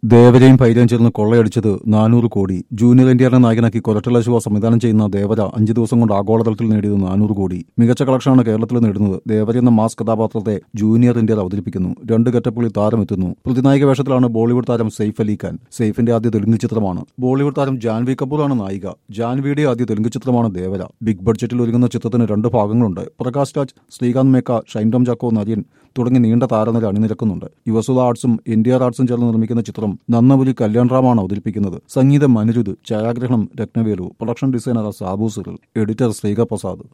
ദേവരയും പൈരയും ചേർന്ന് കൊള്ളയടിച്ചത് നാനൂറ് കോടി ജൂനിയർ ഇന്ത്യയുടെ നായകനാക്കി കൊരട്ടല ശിവ സംവിധാനം ചെയ്യുന്ന ദേവര അഞ്ചു ദിവസം കൊണ്ട് ആഗോളതലത്തിൽ നേടിയത് നാനൂറ് കോടി മികച്ച കളക്ഷനാണ് കേരളത്തിൽ നേടുന്നത് ദേവര എന്ന മാസ് കഥാപാത്രത്തെ ജൂനിയർ ഇന്ത്യയിൽ അവതരിപ്പിക്കുന്നു രണ്ട് ഗെറ്റപ്പുകളിൽ താരമെത്തുന്നു പ്രതിനായക വേഷത്തിലാണ് ബോളിവുഡ് താരം സെയ്ഫ് അലി ഖാൻ സെയ്ഫിന്റെ ആദ്യ തെലുങ്ക് ചിത്രമാണ് ബോളിവുഡ് താരം ജാൻവി കപൂറാണ് നായിക ജാൻവിയുടെ ആദ്യ തെലുങ്ക് ചിത്രമാണ് ദേവര ബിഗ് ബഡ്ജറ്റിൽ ഒരുങ്ങുന്ന ചിത്രത്തിന് രണ്ട് ഭാഗങ്ങളുണ്ട് പ്രകാശ് രാജ് ശ്രീകാന്ത് മേക്ക ഷൈൻഡോം ചാക്കോ നര്യൻ തുടങ്ങി നീണ്ട താരനിര അണിനിരക്കുന്നുണ്ട് യുവസുധ ആർട്സും എൻ ഡി ആർ ആർട്സും ചേർന്ന് നിർമ്മിക്കുന്ന ചിത്രം നന്നപുരി കല്യാൺ റാമാണ് അവതരിപ്പിക്കുന്നത് സംഗീതം മനുരുത് ഛായാഗ്രഹണം Rathnavelu production designer Sabu Cyril editor Sreekar Prasad